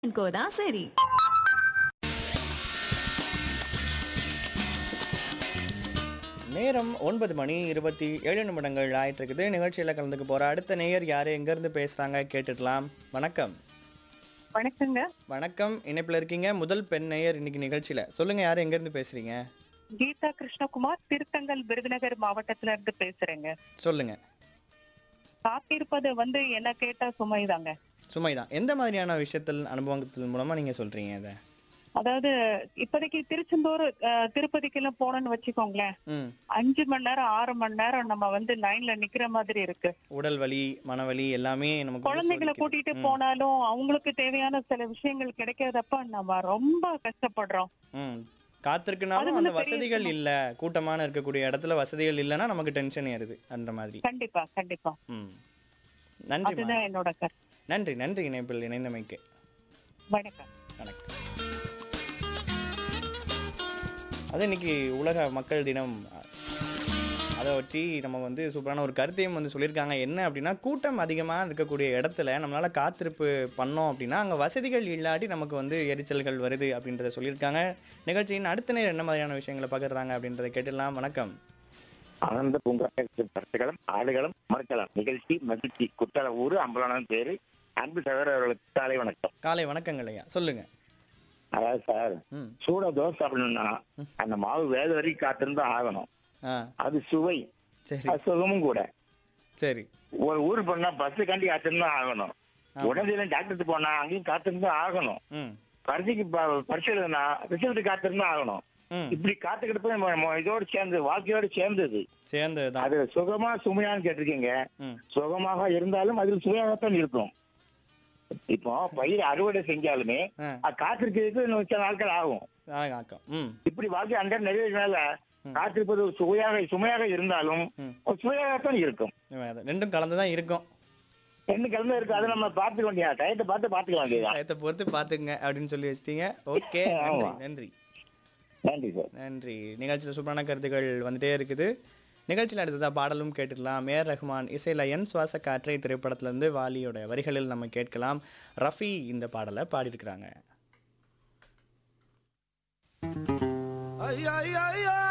தான் சரி நேரம் ஒன்பது மணி இருபத்தி ஏழு நிமிடங்கள் ஆயிட்டு இருக்குது நிகழ்ச்சியில் கலந்துக்க போற அடுத்த நேயர் யாரு எங்கேருந்து பேசுறாங்க கேட்டுடலாம் வணக்கம் வணக்கங்க வணக்கம் இணைப்பில் இருக்கீங்க முதல் பெண் நேயர் இன்னைக்கு நிகழ்ச்சியில சொல்லுங்க யாரு எங்கேருந்து பேசுறீங்க கீதா கிருஷ்ணகுமார் திருத்தங்கல் விருதுநகர் மாவட்டத்துல இருந்து பேசுறேங்க சொல்லுங்க காத்திருப்பது வந்து என்ன கேட்டா சுமைதாங்க சுமைதான் எந்த மாதிரியான விஷயத்தில் அனுபவத்தின் மூலமா நீங்க சொல்றீங்க இதை அதாவது இப்போதைக்கு திருச்செந்தூர் அஹ், திருப்பதிக்கு எல்லாம் போனோம்னு வச்சுக்கோங்களேன் ம் அஞ்சு மணி நேரம் ஆறு மணி நேரம் நம்ம வந்து லைன்ல நிக்கிற மாதிரி இருக்கு உடல் வலி மனவலி எல்லாமே நமக்கு வந்து குழந்தைகளை சோதிக்குது. கூட்டிட்டு ம், போனாலும் அவங்களுக்கு தேவையான சில விஷயங்கள் கிடைக்காதப்ப நம்ம ரொம்ப கஷ்டப்படுறோம் ம் அது காத்திருக்குனாலும் வந்து அந்த பெரிய வசதிகள் விஷயமா- இல்ல கூட்டமான இருக்கக்கூடிய இடத்துல வசதிகள் இல்லைன்னா நமக்கு டென்ஷன் ஏறுது அந்த மாதிரி கண்டிப்பா கண்டிப்பா ம் நன்றி அதுதான் என்னோட கருத்து நன்றி நன்றி இணைப்பில் இணைந்தமைக்கு வணக்கம் வணக்கம் அது இன்னைக்கு உலக மக்கள் தினம் அதை வச்சு நம்ம வந்து சூப்பரான ஒரு கருத்தையும் வந்து சொல்லியிருக்காங்க என்ன அப்படின்னா கூட்டம் அதிகமாக இருக்கக்கூடிய இடத்துல நம்மளால காத்திருப்பு பண்ணோம் அப்படின்னா அங்கே வசதிகள் இல்லாட்டி நமக்கு வந்து எரிச்சல்கள் வருது அப்படின்றத சொல்லியிருக்காங்க நிகழ்ச்சியின் அடுத்த நேரம் என்ன மாதிரியான விஷயங்களை பகிர்றாங்க அப்படின்றத கேட்டுடலாம் வணக்கம் ஆனந்த பூங்கா கருத்துக்களும் ஆடுகளும் மறுக்கலாம் நிகழ்ச்சி மகிழ்ச்சி குற்றால ஊரு அம்பலானம் பேரு அன்பு சகோதரர்களுக்கு காலை வணக்கம் காலை வணக்கங்கள் ஐயா சொல்லுங்க அதாவது சார் ம் சூட தோசை சாப்பிடணும்னா அந்த மாவு வேத வரைக்கும் காத்திருந்தா ஆகணும் ஆ அது சுவை சரி அது சுகமும் கூட சரி ஒரு ஊர் போனா பஸ் காண்டி காத்திருந்தா ஆகணும் ஆமா. உடனே டாக்டருக்கு போனா அங்கேயும் காத்திருந்தா ஆகணும் ம் பரிசைக்கு ப- பரிசு எழுதுனா ரிசல்ட் காத்திருந்தா ஆகணும் ம் இப்படி காத்துக்கிட்டு நம்ம- நம்ம இதோட சேர்ந்து வாழ்க்கையோட சேர்ந்தது சேர்ந்தது தான் அது சுகமா சுமையான்னு கேட்டிருக்கீங்க ம் சுகமாக இருந்தாலும் அதில் சுவையாகத்தான் இருக்கும் இப்போ பயிர் அறுவடை செஞ்சாலுமே ஆ அது காத்திருக்கிறதுக்கு இன்னும் சில நாட்கள் ஆகும் ஆக்கம் ம் இப்படி வாழ்க்கை அந்த நிறைவேறினால காத்திருப்பது ஒரு சுவையாக சுமையாக இருந்தாலும் ம். ஒரு சுவையாகத்தான் இருக்கும் அது ரெண்டும் கலந்து தான் இருக்கும் என்ன கிழமை இருக்கு அதை நம்ம பார்த்துக்க வேண்டியதா டயத்தை பார்த்து பார்த்துக்க வேண்டியதா டயத்தை பொறுத்து பார்த்துங்க அப்படின்னு சொல்லி வச்சிட்டீங்க ஓகே நன்றி ஆமா. நன்றி நன்றி சார் நன்றி நிகழ்ச்சியில் சூப்பரான கருத்துக்கள் வந்துட்டே இருக்குது நிகழ்ச்சியில் அடுத்ததாக பாடலும் கேட்டுடலாம் ஏர் ரஹ்மான் இசையில் என் சுவாச காற்றை திரைப்படத்திலேருந்து வாலியோட வரிகளில் நம்ம கேட்கலாம் ரஃபி இந்த பாடலை பாடியிருக்கிறாங்க Ay, ay, ay, ay.